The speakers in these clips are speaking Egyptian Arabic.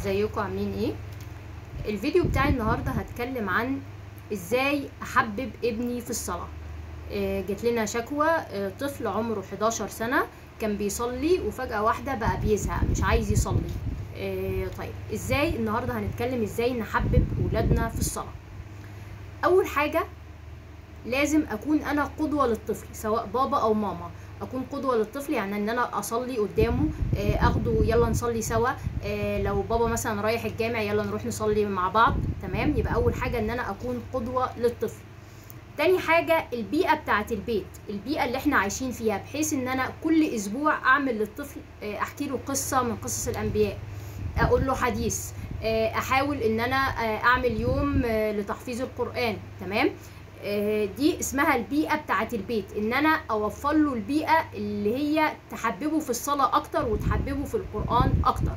ازيكم عاملين ايه الفيديو بتاعي النهارده هتكلم عن ازاي احبب ابني في الصلاه آه، جات لنا شكوى آه، طفل عمره 11 سنه كان بيصلي وفجاه واحده بقى بيزهق مش عايز يصلي آه، طيب ازاي النهارده هنتكلم ازاي نحبب ولادنا في الصلاه اول حاجه لازم اكون انا قدوه للطفل سواء بابا او ماما اكون قدوه للطفل يعني ان انا اصلي قدامه آه، اخده يلا نصلي سوا آه، لو بابا مثلا رايح الجامع يلا نروح نصلي مع بعض تمام يبقى اول حاجه ان انا اكون قدوه للطفل تاني حاجة البيئة بتاعت البيت البيئة اللي احنا عايشين فيها بحيث ان انا كل اسبوع اعمل للطفل آه، احكي له قصة من قصص الانبياء اقول له حديث آه، احاول ان انا آه، اعمل يوم آه، لتحفيظ القرآن تمام آه، دي اسمها البيئة بتاعت البيت ان انا اوفر له البيئة اللي هي تحببه في الصلاة اكتر وتحببه في القرآن اكتر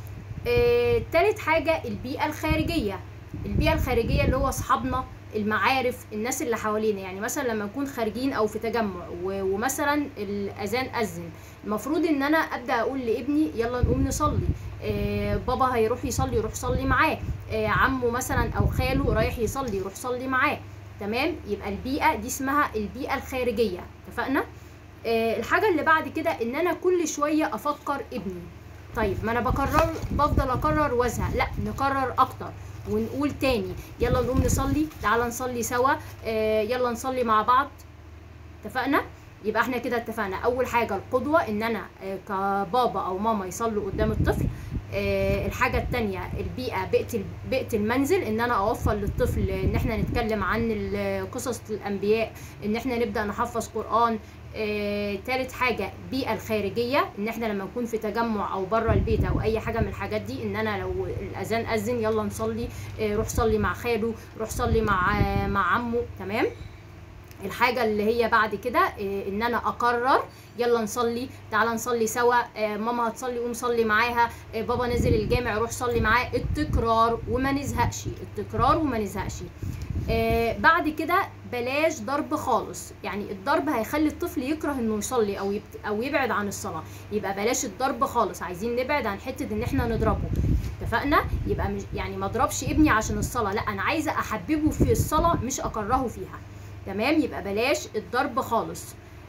آه، تالت حاجة البيئة الخارجية البيئة الخارجية اللي هو اصحابنا المعارف الناس اللي حوالينا يعني مثلا لما نكون خارجين او في تجمع و- ومثلا الاذان اذن المفروض ان انا ابدا اقول لابني يلا نقوم نصلي آه بابا هيروح يصلي يروح صلي معاه آه عمه مثلا او خاله رايح يصلي يروح صلي معاه تمام يبقى البيئه دي اسمها البيئه الخارجيه اتفقنا آه الحاجه اللي بعد كده ان انا كل شويه افكر ابني طيب ما انا بكرر بفضل اكرر وازهق لا نكرر اكتر ونقول تاني يلا نقوم نصلي تعالى نصلي سوا آه يلا نصلي مع بعض اتفقنا يبقى احنا كده اتفقنا اول حاجه القدوه ان انا آه، كبابا او ماما يصلوا قدام الطفل آه، الحاجه التانية البيئه بيئه ال- بيئه المنزل ان انا اوفر للطفل ان احنا نتكلم عن ال- قصص الانبياء ان احنا نبدا نحفظ قران آه، تالت حاجه البيئه الخارجيه ان احنا لما نكون في تجمع او بره البيت او اي حاجه من الحاجات دي ان انا لو الاذان اذن يلا نصلي آه، روح صلي مع خاله روح صلي مع آه، مع عمه تمام الحاجة اللي هي بعد كده إيه، ان انا اقرر يلا نصلي تعالى نصلي سوا آه، ماما هتصلي قوم صلي معاها آه، بابا نزل الجامع روح صلي معاه التكرار وما نزهقش التكرار وما نزهقش آه، بعد كده بلاش ضرب خالص يعني الضرب هيخلي الطفل يكره انه يصلي او يبت او يبعد عن الصلاه يبقى بلاش الضرب خالص عايزين نبعد عن حته ان احنا نضربه اتفقنا يبقى مش يعني ما اضربش ابني عشان الصلاه لا انا عايزه احببه في الصلاه مش اكرهه فيها تمام يبقى بلاش الضرب خالص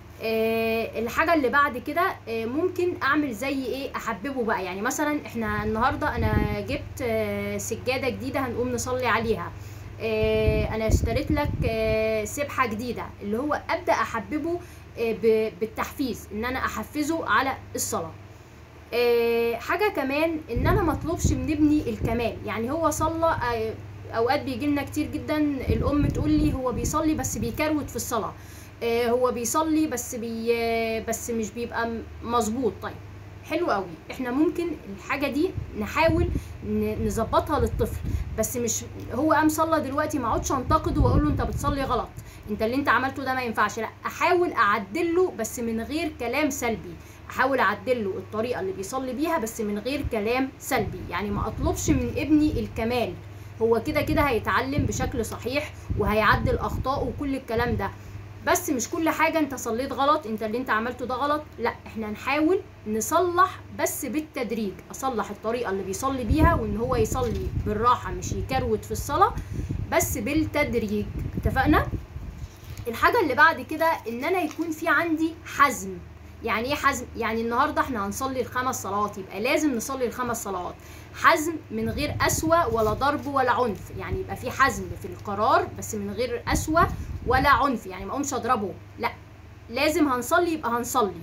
آه الحاجة اللي بعد كده آه ممكن اعمل زي ايه احببه بقى يعني مثلا احنا النهاردة انا جبت آه سجادة جديدة هنقوم نصلي عليها آه انا اشتريت لك آه سبحة جديدة اللي هو ابدأ احببه آه ب- بالتحفيز ان انا احفزه على الصلاة آه، حاجه كمان ان انا ما اطلبش من ابني الكمال يعني هو صلى آه، اوقات بيجي لنا كتير جدا الام تقول لي هو بيصلي بس بيكروت في الصلاه آه، هو بيصلي بس بي آه، بس مش بيبقى م- مظبوط طيب حلو قوي احنا ممكن الحاجه دي نحاول ن- نظبطها للطفل بس مش هو قام صلى دلوقتي ما اقعدش انتقده واقول له انت بتصلي غلط انت اللي انت عملته ده ما ينفعش لا احاول اعدله بس من غير كلام سلبي احاول اعدل له الطريقه اللي بيصلي بيها بس من غير كلام سلبي يعني ما اطلبش من ابني الكمال هو كده كده هيتعلم بشكل صحيح وهيعدل اخطائه وكل الكلام ده بس مش كل حاجه انت صليت غلط انت اللي انت عملته ده غلط لا احنا نحاول نصلح بس بالتدريج اصلح الطريقه اللي بيصلي بيها وان هو يصلي بالراحه مش يكروت في الصلاه بس بالتدريج اتفقنا الحاجه اللي بعد كده ان انا يكون في عندي حزم يعني ايه حزم يعني النهارده احنا هنصلي الخمس صلوات يبقى لازم نصلي الخمس صلوات حزم من غير قسوه ولا ضرب ولا عنف يعني يبقى في حزم في القرار بس من غير قسوه ولا عنف يعني ما اقومش اضربه لا لازم هنصلي يبقى هنصلي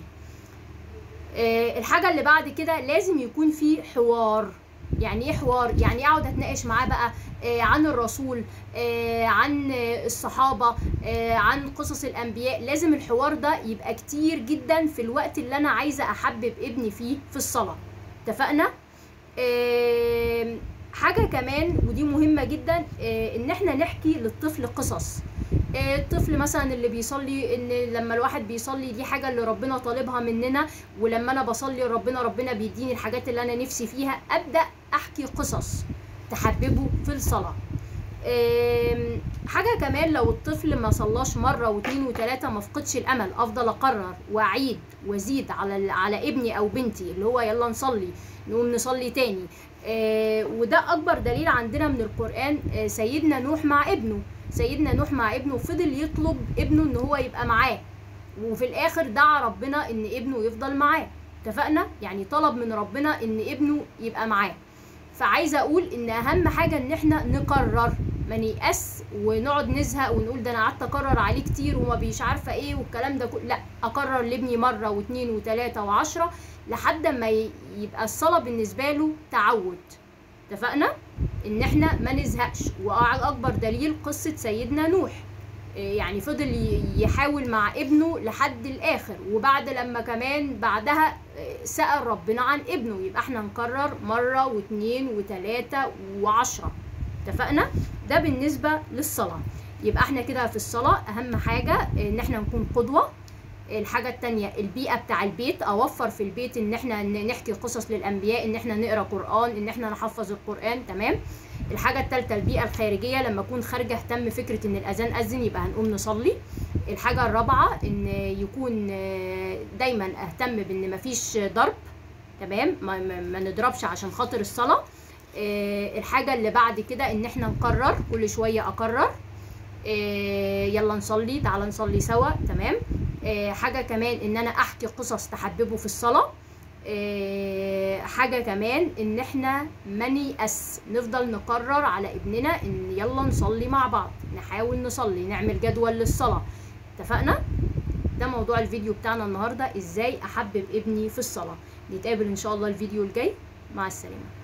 آه، الحاجة اللي بعد كده لازم يكون في حوار يعني ايه حوار يعني اقعد اتناقش معاه بقى آه، عن الرسول آه، عن آه، الصحابة آه، عن قصص الانبياء لازم الحوار ده يبقى كتير جدا في الوقت اللي انا عايزة احبب ابني فيه في الصلاة اتفقنا آه، حاجة كمان ودي مهمة جدا آه، ان احنا نحكي للطفل قصص آه، الطفل مثلا اللي بيصلي ان لما الواحد بيصلي دي حاجه اللي ربنا طالبها مننا ولما انا بصلي ربنا ربنا بيديني الحاجات اللي انا نفسي فيها ابدا احكي قصص تحببه في الصلاه آم، حاجة كمان لو الطفل ما صلاش مرة واتنين وتلاتة ما فقدش الأمل أفضل أقرر وأعيد وأزيد على ال- على ابني أو بنتي اللي هو يلا نصلي نقوم نصلي تاني آه، وده أكبر دليل عندنا من القرآن آه، سيدنا نوح مع ابنه سيدنا نوح مع ابنه فضل يطلب ابنه إن هو يبقى معاه وفي الآخر دعا ربنا إن ابنه يفضل معاه اتفقنا يعني طلب من ربنا إن ابنه يبقى معاه فعايزه اقول ان اهم حاجه ان احنا نقرر ما نيأس ونقعد نزهق ونقول ده انا قعدت اكرر عليه كتير وما بيش عارفه ايه والكلام ده كله لا اكرر لابني مره واثنين وثلاثه وعشرة لحد ما ي- يبقى الصلاه بالنسبه له تعود اتفقنا ان احنا ما نزهقش واكبر دليل قصه سيدنا نوح إيه يعني فضل ي- يحاول مع ابنه لحد الاخر وبعد لما كمان بعدها إيه، سأل ربنا عن ابنه يبقى احنا نكرر مرة واتنين وتلاتة وعشرة اتفقنا ده بالنسبة للصلاة يبقى احنا كده في الصلاة اهم حاجة ان احنا نكون قدوة الحاجة التانية البيئة بتاع البيت أوفر في البيت إن إحنا ن- نحكي قصص للأنبياء إن إحنا نقرأ قرآن إن إحنا نحفظ القرآن تمام الحاجة التالتة البيئة الخارجية لما أكون خارجة أهتم فكرة إن الأذان أذن يبقى هنقوم نصلي الحاجة الرابعة إن يكون آه، دايما أهتم بإن مفيش ضرب تمام ما, ما, ما نضربش عشان خاطر الصلاة آه، الحاجة اللي بعد كده إن إحنا نقرر كل شوية أقرر آه، يلا نصلي تعالى نصلي سوا تمام آه، حاجة كمان إن أنا أحكي قصص تحببه في الصلاة آه، حاجة كمان إن إحنا ما نيأس نفضل نقرر على ابننا إن يلا نصلي مع بعض نحاول نصلي نعمل جدول للصلاة اتفقنا؟ ده موضوع الفيديو بتاعنا النهاردة إزاي أحبب ابني في الصلاة نتقابل إن شاء الله الفيديو الجاي مع السلامة